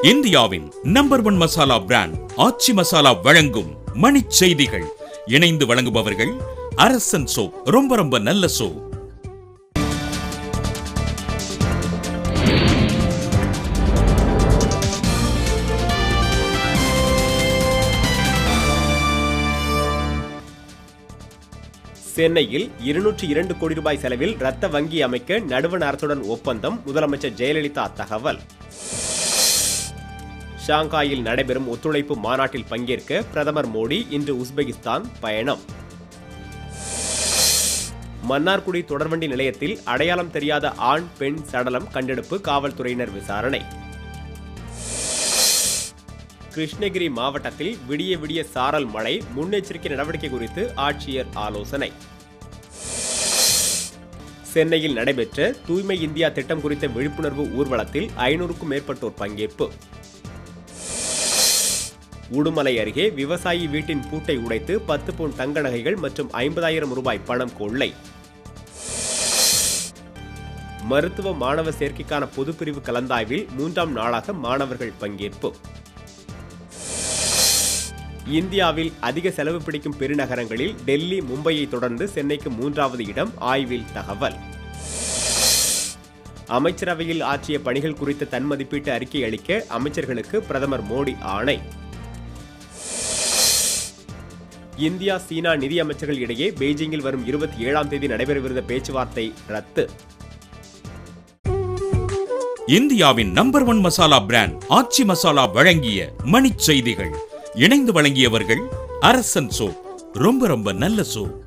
இந்தியாவின் number one masala brand Aachi Masala வழங்கும் மணிச் செய்திகள் இணைந்து வழங்குபவர்கள் அரசன் சோ ரொம்ப ரொம்ப நல்ல சோ சென்னையில் இருநூற்றி இரண்டு கோடி ரூபாய் செலவில் ரத்த வங்கி அமைக்க நடுவண் அரசுடன் ஒப்பந்தம் முதலமைச்சர் ஜெயலலிதா தகவல் ஷாங்காயில் நடைபெறும் ஒத்துழைப்பு மாநாட்டில் பங்கேற்க பிரதமர் மோடி இன்று உஸ்பெகிஸ்தான் பயணம் மன்னார்குடி தொடர்வண்டி நிலையத்தில் அடையாளம் தெரியாத ஆண் பெண் சடலம் கண்டெடுப்பு காவல்துறையினர் விசாரணை கிருஷ்ணகிரி மாவட்டத்தில் விடிய விடிய சாரல் மழை முன்னெச்சரிக்கை நடவடிக்கை குறித்து ஆட்சியர் ஆலோசனை சென்னையில் நடைபெற்ற தூய்மை இந்தியா திட்டம் குறித்த விழிப்புணர்வு ஊர்வலத்தில் ஐநூறுக்கும் மேற்பட்டோர் பங்கேற்பு உடுமலை அருகே விவசாயி வீட்டின் பூட்டை உடைத்து பத்து பவுன் தங்க நகைகள் மற்றும் ஐம்பதாயிரம் ரூபாய் பணம் கொள்ளை மருத்துவ மாணவ சேர்க்கைக்கான பொதுப்பிரிவு கலந்தாய்வில் மூன்றாம் நாளாக மாணவர்கள் பங்கேற்பு இந்தியாவில் அதிக செலவு பிடிக்கும் பெருநகரங்களில் டெல்லி மும்பையை தொடர்ந்து சென்னைக்கு மூன்றாவது இடம் ஆய்வில் தகவல் அமைச்சரவையில் ஆற்றிய பணிகள் குறித்த தன் மதிப்பீட்டு அறிக்கை அளிக்க அமைச்சர்களுக்கு பிரதமர் மோடி ஆணை இந்தியா சீனா நிதி அமைச்சர்கள் இடையே பெய்ஜிங்கில் வரும் இருபத்தி ஏழாம் தேதி நடைபெறவிருந்த பேச்சுவார்த்தை ரத்து இந்தியாவின் number one masala brand Aachi Masala வழங்கிய மணிச் செய்திகள் இணைந்து வழங்கியவர்கள் அரசன் சோ ரொம்ப ரொம்ப நல்ல சோ